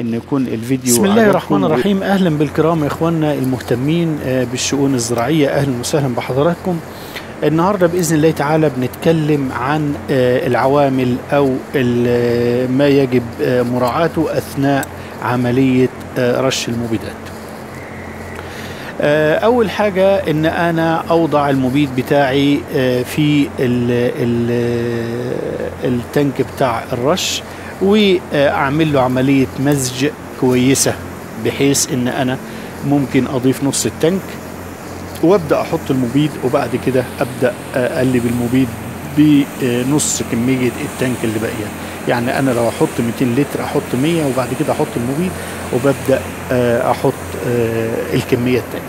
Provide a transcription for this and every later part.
ان يكون الفيديو بسم الله عجبكم الرحمن الرحيم اهلا بالكرام اخواننا المهتمين آه، بالشؤون الزراعيه اهلا وسهلا بحضراتكم النهارده باذن الله تعالى بنتكلم عن آه، العوامل او ال- ما يجب آه، مراعاته اثناء عمليه آه، رش المبيدات آه، اول حاجه ان انا اوضع المبيد بتاعي آه، في ال ال التانك بتاع الرش واعمل له عمليه مزج كويسه بحيث ان انا ممكن اضيف نص التانك وابدا احط المبيد وبعد كده ابدا اقلب المبيد بنص كميه التانك اللي باقيه يعني انا لو احط 200 لتر احط 100 وبعد كده احط المبيد وببدا آه، احط آه، الكميه التانيه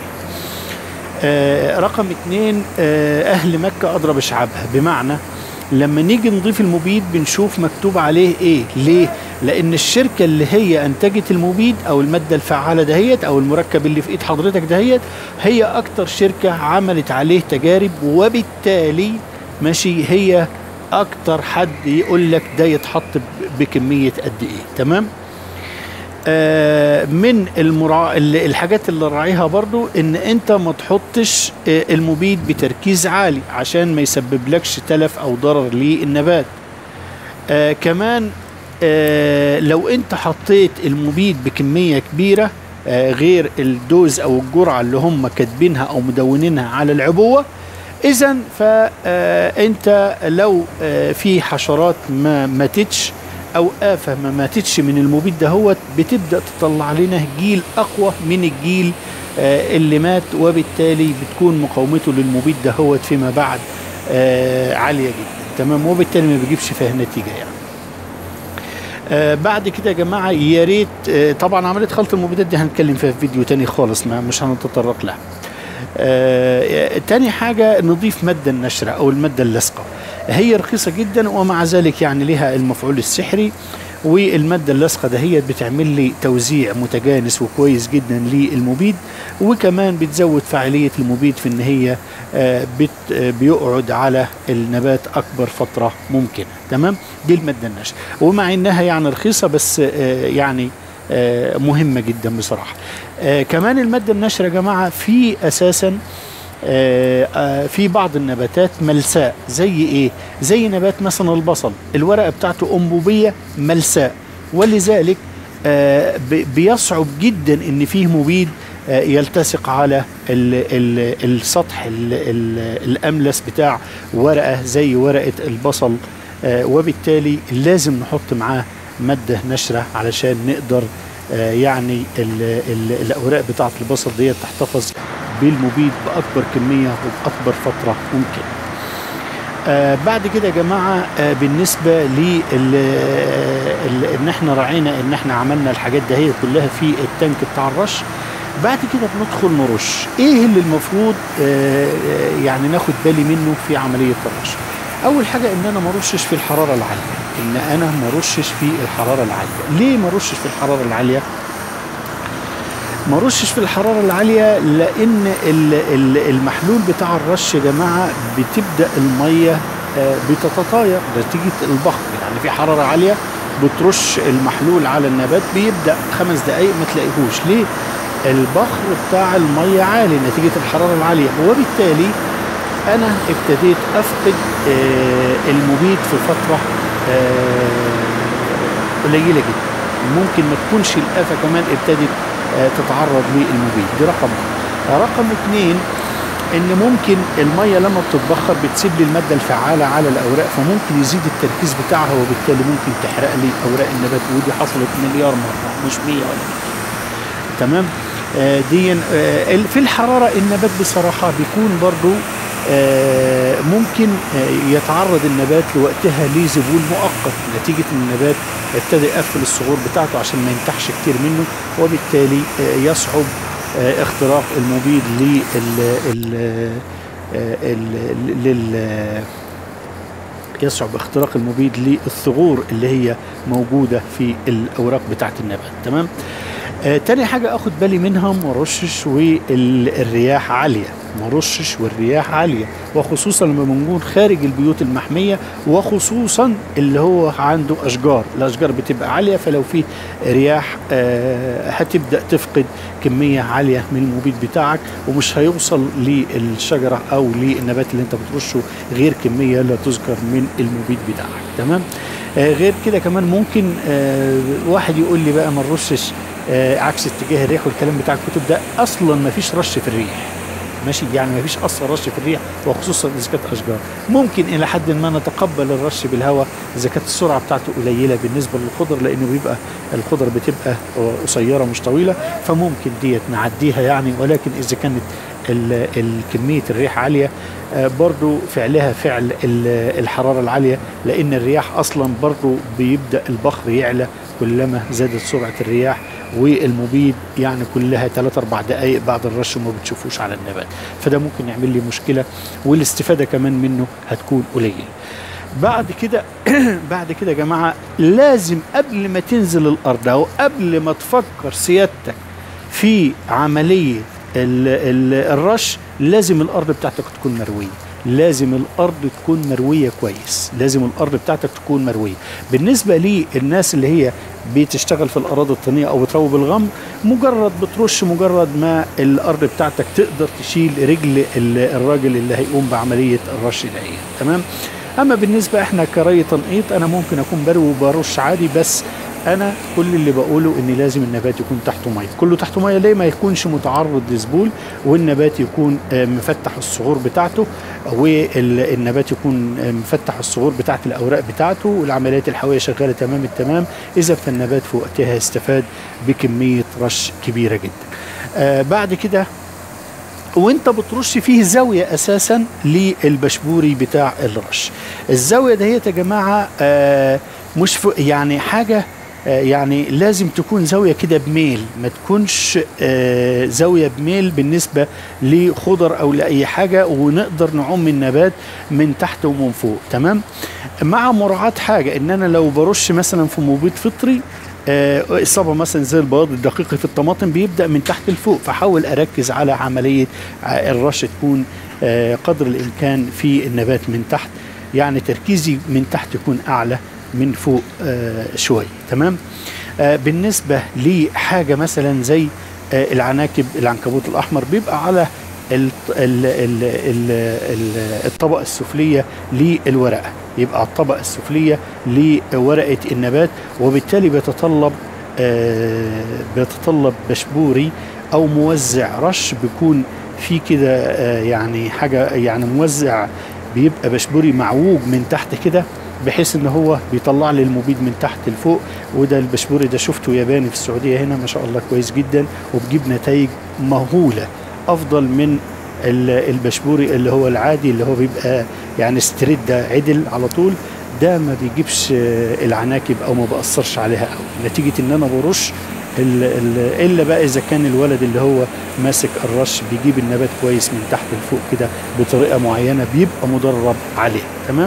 آه، رقم اتنين آه، اهل مكه اضرب شعبها بمعنى لما نيجي نضيف المبيد بنشوف مكتوب عليه ايه ليه لان الشركه اللي هي انتجت المبيد او الماده الفعاله دهيت او المركب اللي في ايد حضرتك دهيت هي اكتر شركه عملت عليه تجارب وبالتالي ماشي هي اكتر حد يقول لك ده يتحط ب- بكميه قد ايه تمام آه، من المرا... ال- الحاجات اللي راعيها برضو ان انت ما تحطش آه، المبيد بتركيز عالي عشان ما يسبب لكش تلف او ضرر للنبات آه كمان آه لو انت حطيت المبيد بكمية كبيرة آه غير الدوز او الجرعة اللي هم كاتبينها او مدونينها على العبوة اذا فانت لو آه في حشرات ما ماتتش او آفة ما ماتتش من المبيد دهوت بتبدأ تطلع لنا جيل اقوى من الجيل آه اللي مات وبالتالي بتكون مقاومته للمبيد دهوت فيما بعد آه عالية جدا تمام وبالتالي ما بيجيبش فيها نتيجة يعني آه بعد كده يا جماعه يا ريت آه طبعا عمليه خلط المبيدات دي هنتكلم فيها في فيديو تاني خالص ما مش هنتطرق لها. آه تاني حاجه نضيف ماده النشره او الماده اللصقه. هي رخيصه جدا ومع ذلك يعني لها المفعول السحري والماده اللصقه دهيت بتعمل لي توزيع متجانس وكويس جدا للمبيد وكمان بتزود فاعليه المبيد في ان هي آه بت آه بيقعد على النبات اكبر فتره ممكنه تمام دي الماده النشره ومع انها يعني رخيصه بس آه يعني آه مهمه جدا بصراحه آه كمان الماده النشره يا جماعه في اساسا آه، آه، في بعض النباتات ملساء زي ايه زي نبات مثلا البصل الورقه بتاعته انبوبيه ملساء ولذلك آه، ب- بيصعب جدا ان فيه مبيد آه، يلتصق على ال ال السطح ال ال الاملس بتاع ورقه زي ورقه البصل آه، وبالتالي لازم نحط معاه ماده نشره علشان نقدر آه، يعني ال ال الاوراق بتاعه البصل ديت تحتفظ بالمبيد باكبر كميه وباكبر فتره ممكن. آه بعد كده يا جماعه آه بالنسبه ل ان احنا راعينا ان احنا عملنا الحاجات ده هي كلها في التانك بتاع الرش بعد كده بندخل نرش ايه اللي المفروض آه آه، يعني ناخد بالي منه في عمليه الرش اول حاجه ان انا ما ارشش في الحراره العاليه ان انا ما ارشش في الحراره العاليه ليه ما ارشش في الحراره العاليه ما رشش في الحرارة العالية لأن ال- ال- المحلول بتاع الرش يا جماعة بتبدأ المية آه، بتتطاير نتيجة البخر يعني في حرارة عالية بترش المحلول على النبات بيبدأ خمس دقايق ما تلاقيهوش ليه؟ البخر بتاع المية عالي نتيجة الحرارة العالية وبالتالي أنا ابتديت أفقد آه، المبيد في فترة آه، قليلة جدا ممكن ما تكونش الآفة كمان ابتدت آه، تتعرض للمبيد دي رقم واحد. رقم اثنين ان ممكن الميه لما بتتبخر بتسيب لي الماده الفعاله على الاوراق فممكن يزيد التركيز بتاعها وبالتالي ممكن تحرق لي اوراق النبات ودي حصلت مليار مره مش 100 ولا 100 تمام آه دي آه ال- في الحراره النبات بصراحه بيكون برضو آه ممكن آه يتعرض النبات لوقتها لزبون مؤقت نتيجه ان النبات ابتدى يقفل الصغور بتاعته عشان ما ينتحش كتير منه وبالتالي آه يصعب آه اختراق المبيد لل ال آه، ال- لل يصعب اختراق المبيد للثغور اللي هي موجوده في الاوراق بتاعه النبات تمام آه تاني حاجه اخد بالي منها ما ارشش والرياح عاليه ما رشش والرياح عاليه وخصوصا لما بنكون خارج البيوت المحميه وخصوصا اللي هو عنده اشجار الاشجار بتبقى عاليه فلو في رياح آه، هتبدا تفقد كميه عاليه من المبيد بتاعك ومش هيوصل للشجره او للنبات اللي انت بترشه غير كميه لا تذكر من المبيد بتاعك تمام آه، غير كده كمان ممكن آه، واحد يقول لي بقى ما نرشش آه، عكس اتجاه الريح والكلام بتاع الكتب ده اصلا ما فيش رش في الريح ماشي يعني ما فيش اصلا رش في الريح وخصوصا اذا كانت اشجار ممكن الى حد ما نتقبل الرش بالهواء اذا كانت السرعه بتاعته قليله بالنسبه للخضر لانه بيبقى الخضر بتبقى قصيره مش طويله فممكن ديت نعديها يعني ولكن اذا كانت ال- ال- كميه الريح عاليه آه، برضو فعلها فعل ال- الحراره العاليه لان الرياح اصلا برضو بيبدا البخر يعلى كلما زادت سرعه الرياح والمبيد يعني كلها 3 4 دقائق بعد الرش وما بتشوفوش على النبات فده ممكن يعمل لي مشكله والاستفاده كمان منه هتكون قليله بعد كده بعد كده يا جماعه لازم قبل ما تنزل الارض او قبل ما تفكر سيادتك في عمليه ال ال الرش لازم الارض بتاعتك تكون مرويه لازم الارض تكون مرويه كويس لازم الارض بتاعتك تكون مرويه بالنسبه للناس اللي هي بتشتغل في الاراضي الطينيه او بتروي بالغمر مجرد بترش مجرد ما الارض بتاعتك تقدر تشيل رجل ال- الراجل اللي هيقوم بعمليه الرش دهيت تمام اما بالنسبه احنا كري تنقيط انا ممكن اكون بروي وبرش عادي بس انا كل اللي بقوله ان لازم النبات يكون تحته ميه كله تحته ميه ليه ما يكونش متعرض لذبول والنبات يكون آه، مفتح الصغور بتاعته والنبات يكون آه، مفتح الصغور بتاعت الاوراق بتاعته والعمليات الحيويه شغاله تمام التمام اذا فالنبات في وقتها يستفاد بكميه رش كبيره جدا آه بعد كده وانت بترش فيه زاويه اساسا للبشبوري بتاع الرش الزاويه دهيت يا جماعه آه مش ف- يعني حاجه آه يعني لازم تكون زاويه كده بميل ما تكونش آه زاويه بميل بالنسبه لخضر او لاي حاجه ونقدر نعم النبات من تحت ومن فوق تمام مع مراعاه حاجه ان انا لو برش مثلا في مبيد فطري آه، اصابه مثلا زي البياض الدقيقي في الطماطم بيبدا من تحت لفوق فحاول اركز على عمليه ع- الرش تكون آه، قدر الامكان في النبات من تحت يعني تركيزي من تحت يكون اعلى من فوق آه، شويه تمام آه، بالنسبه لحاجه مثلا زي آه، العناكب العنكبوت الاحمر بيبقى على ال- ال- ال- ال- ال- الطبقه السفليه للورقه يبقى الطبقه السفليه لورقه النبات وبالتالي بيتطلب آه، بيتطلب بشبوري او موزع رش بيكون في كده آه، يعني حاجه يعني موزع بيبقى بشبوري معوج من تحت كده بحيث ان هو بيطلع لي المبيد من تحت لفوق وده البشبوري ده شفته ياباني في السعوديه هنا ما شاء الله كويس جدا وبجيب نتائج مهوله افضل من ال- البشبوري اللي هو العادي اللي هو بيبقى يعني ستريت ده عدل على طول ده ما بيجيبش آه، العناكب او ما بأثرش عليها قوي نتيجه ان انا برش ال- ال- الا بقى اذا كان الولد اللي هو ماسك الرش بيجيب النبات كويس من تحت لفوق كده بطريقه معينه بيبقى مدرب عليها تمام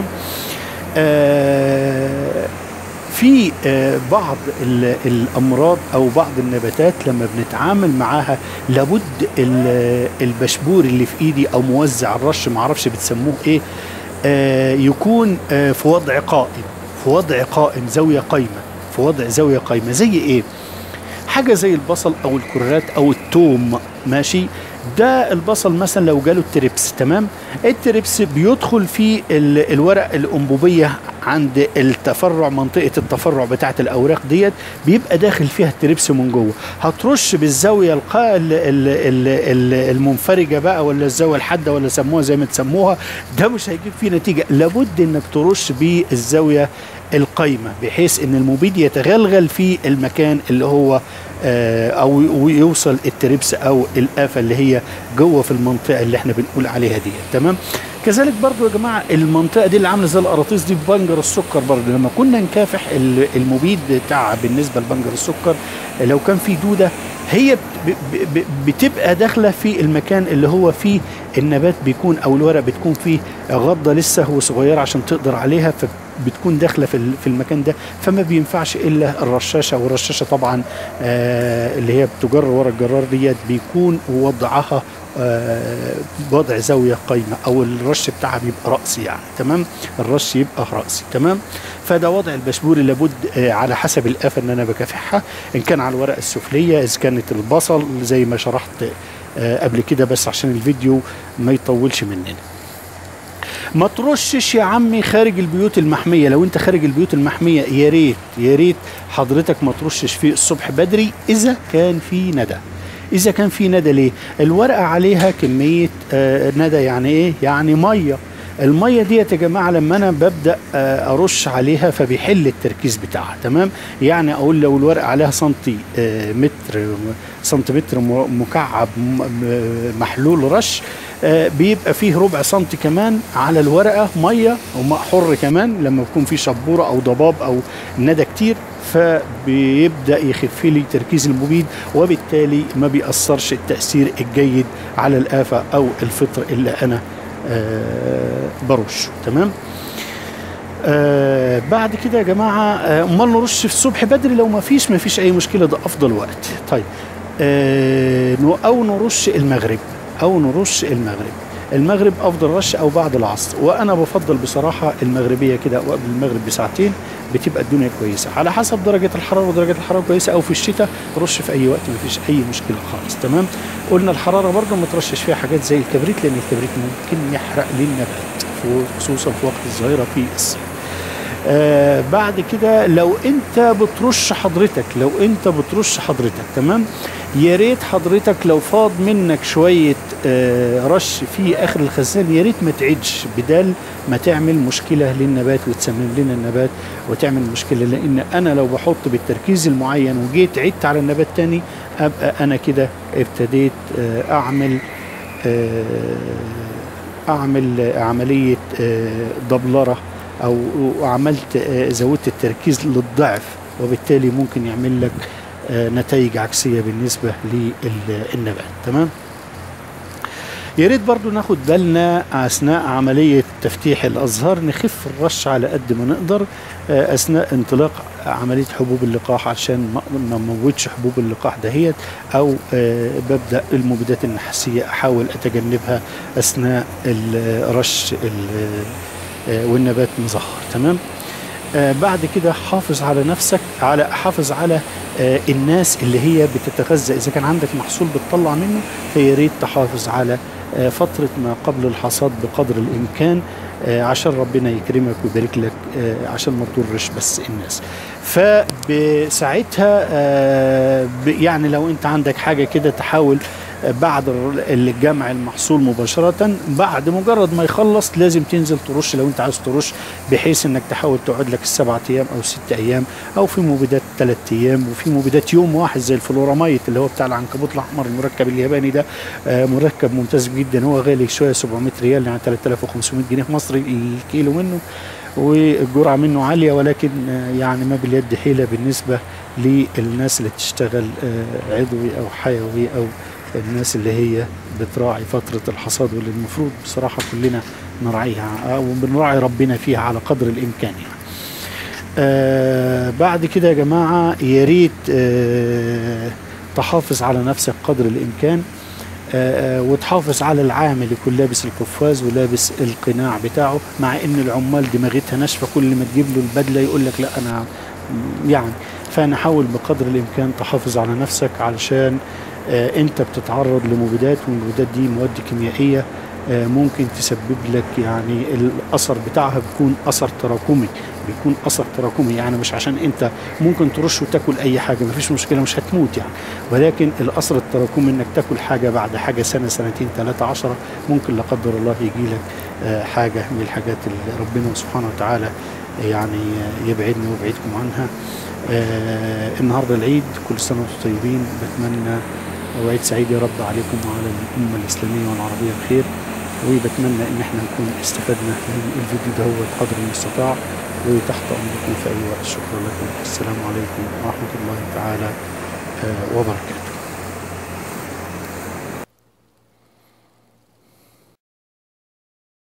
آه في آه بعض ال- الامراض او بعض النباتات لما بنتعامل معاها لابد ال- البشبور اللي في ايدي او موزع الرش معرفش بتسموه ايه آه يكون آه في وضع قائم في وضع قائم زاويه قايمه في وضع زاويه قايمه زي ايه حاجه زي البصل او الكرات او التوم ماشي ده البصل مثلا لو جاله التريبس تمام التريبس بيدخل في ال- الورق الانبوبيه عند التفرع منطقه التفرع بتاعه الاوراق ديت بيبقى داخل فيها التريبس من جوه هترش بالزاويه القا ال- ال- ال- ال- المنفرجه بقى ولا الزاويه الحاده ولا سموها زي ما تسموها ده مش هيجيب فيه نتيجه لابد انك ترش بالزاويه القايمه بحيث ان المبيد يتغلغل في المكان اللي هو آه، او يوصل التريبس او الافه اللي هي جوه في المنطقه اللي احنا بنقول عليها دي تمام كذلك برضو يا جماعه المنطقه دي اللي عامله زي القراطيس دي في بنجر السكر برضو لما كنا نكافح ال- المبيد بتاع بالنسبه لبنجر السكر لو كان في دوده هي بت- ب- ب- بتبقى داخله في المكان اللي هو فيه النبات بيكون او الورق بتكون فيه غضه لسه وصغيره عشان تقدر عليها فبتكون داخله في ال- في المكان ده فما بينفعش الا الرشاشه والرشاشه طبعا آه اللي هي بتجر ورا الجرار ديت بيكون وضعها آه، وضع زاويه قايمه او الرش بتاعها بيبقى راسي يعني تمام الرش يبقى راسي تمام فده وضع البشبوري لابد آه، على حسب الافه ان انا بكافحها ان كان على الورقه السفليه اذا كانت البصل زي ما شرحت آه، قبل كده بس عشان الفيديو ما يطولش مننا ما ترشش يا عمي خارج البيوت المحميه لو انت خارج البيوت المحميه يا ريت يا ريت حضرتك ما ترشش فيه الصبح بدري اذا كان في ندى اذا كان في ندى ليه الورقه عليها كميه آه ندى يعني ايه يعني ميه الميه ديت يا جماعه لما انا ببدا آه ارش عليها فبيحل التركيز بتاعها تمام يعني اقول لو الورقه عليها سنتي آه متر سنتيمتر م- مكعب م- م- محلول رش آه، بيبقى فيه ربع سنتي كمان على الورقه ميه وماء حر كمان لما يكون في شبوره او ضباب او ندى كتير فبيبدا يخف لي تركيز المبيد وبالتالي ما بيأثرش التأثير الجيد على الآفة أو الفطر اللي أنا آه برشه تمام آه بعد كده يا جماعة آه، أمال نرش في الصبح بدري لو ما فيش ما فيش أي مشكلة ده أفضل وقت طيب آه نو- أو نرش المغرب أو نرش المغرب المغرب افضل رش او بعد العصر وانا بفضل بصراحه المغربيه كده او قبل المغرب بساعتين بتبقى الدنيا كويسه على حسب درجه الحراره ودرجه الحراره كويسه او في الشتاء رش في اي وقت مفيش اي مشكله خالص تمام قلنا الحراره برضه ما ترشش فيها حاجات زي الكبريت لان الكبريت ممكن يحرق للنبات خصوصا في وقت الظهيره في الصيف آه بعد كده لو انت بترش حضرتك لو انت بترش حضرتك تمام يا ريت حضرتك لو فاض منك شويه آه رش في اخر الخزان يا ريت ما تعيدش بدال ما تعمل مشكله للنبات وتسمم لنا النبات وتعمل مشكله لان انا لو بحط بالتركيز المعين وجيت عدت على النبات تاني ابقى انا كده ابتديت آه اعمل آه اعمل عمليه آه دبلره او عملت آه، زودت التركيز للضعف وبالتالي ممكن يعمل لك آه، نتائج عكسيه بالنسبه للنبات تمام يا ريت برضو ناخد بالنا اثناء عمليه تفتيح الازهار نخف الرش على قد ما نقدر آه، اثناء انطلاق عمليه حبوب اللقاح عشان ما ما نموتش حبوب اللقاح دهيت او آه، ببدا المبيدات النحاسيه احاول اتجنبها اثناء الرش ال- آه، والنبات مظهر تمام آه بعد كده حافظ على نفسك على حافظ على آه الناس اللي هي بتتغذى اذا كان عندك محصول بتطلع منه فيا ريت تحافظ على آه فتره ما قبل الحصاد بقدر الامكان آه عشان ربنا يكرمك ويبارك لك آه عشان ما تضرش بس الناس فبساعتها آه ب- يعني لو انت عندك حاجه كده تحاول بعد الر- الجمع المحصول مباشرة بعد مجرد ما يخلص لازم تنزل ترش لو انت عايز ترش بحيث انك تحاول تقعد لك السبعة ايام او ست ايام او في مبيدات ثلاث ايام وفي مبيدات يوم واحد زي الفلورامايت اللي هو بتاع العنكبوت الاحمر المركب الياباني ده آه، مركب ممتاز جدا هو غالي شوية 700 ريال يعني 3500 جنيه مصري الكيلو منه والجرعة منه عالية ولكن آه، يعني ما باليد حيلة بالنسبة للناس اللي بتشتغل آه، عضوي أو حيوي أو الناس اللي هي بتراعي فترة الحصاد واللي المفروض بصراحة كلنا نراعيها أو بنراعي ربنا فيها على قدر الإمكان يعني. آه بعد كده يا جماعة يا ريت آه تحافظ على نفسك قدر الإمكان آه، آه، وتحافظ على العامل يكون لابس القفاز ولابس القناع بتاعه مع ان العمال دماغتها ناشفه كل ما تجيب له البدله يقول لك لا انا يعني فنحاول بقدر الامكان تحافظ على نفسك علشان آه، انت بتتعرض لمبيدات والمبيدات دي مواد كيميائيه آه، ممكن تسبب لك يعني الاثر بتاعها بيكون اثر تراكمي بيكون اثر تراكمي يعني مش عشان انت ممكن ترش وتاكل اي حاجه مفيش مشكله مش هتموت يعني ولكن الاثر التراكمي انك تاكل حاجه بعد حاجه سنه سنتين ثلاثه عشرة ممكن لا قدر الله يجي لك آه، حاجه من الحاجات اللي ربنا سبحانه وتعالى يعني آه، يبعدنا ويبعدكم عنها آه، النهارده العيد كل سنه وانتم طيبين بتمنى وعيد سعيد يا رب عليكم وعلى الامه الاسلاميه والعربيه بخير وبتمنى ان احنا نكون استفدنا من الفيديو ده هو قدر المستطاع وتحت امركم في اي وقت شكرا لكم السلام عليكم ورحمه الله تعالى آه، وبركاته